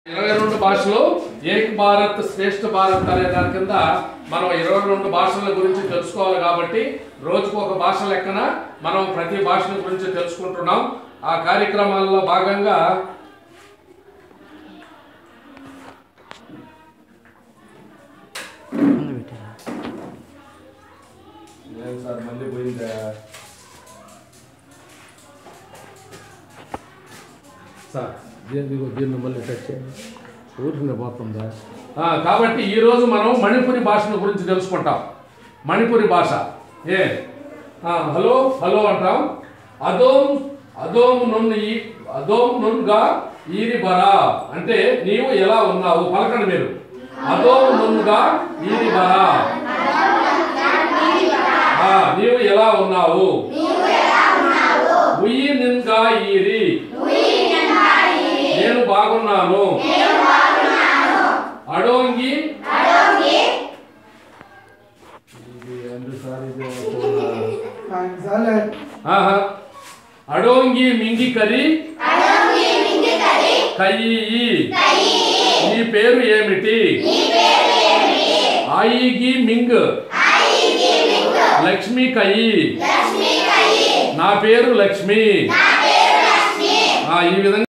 ఇరవై రెండు భాషలు ఏక్ భారత్ శ్రేష్ఠ భారత్ అనే దాని కింద మనం ఇరవై రెండు భాషల గురించి తెలుసుకోవాలి కాబట్టి రోజుకు ఒక భాష లెక్కన మనం ప్రతి భాషల గురించి తెలుసుకుంటున్నాం ఆ కార్యక్రమాల్లో భాగంగా ముందు పెట్టారా ఏం సార్ మళ్ళీ పోయిందా సార్ దీన్ని దీన్ని మళ్ళీ టచ్ చేయండి ఊరికి పోతుందా ఆ, కాబట్టి ఈరోజు మనం మణిపురి భాషను గురించి తెలుసుకుంటాం మణిపురి భాష ఏ ఆ, హలో హలో అంటాం అదోం అదోం నున్ను ఈ అదోం నున్గా ఈరి బరా అంటే నీవు ఎలా ఉన్నావు పలకండి మీరు అదోం నున్గా ఈరి బరా ఆ, నీవు ఎలా ఉన్నావు ఉయ్యి నిన్గా ఈరి నేను బాగున్నాను అడోంగి ఇది ఎందుసారి ఇది అవుతుందా? ఆహా. అడోంగి మింగి కరి కయ్యి నీ పేరు ఏమిటి ఆయిగి మింగ్ లక్ష్మి కయ్యి నా పేరు లక్ష్మి ఆ, ఈ విధంగా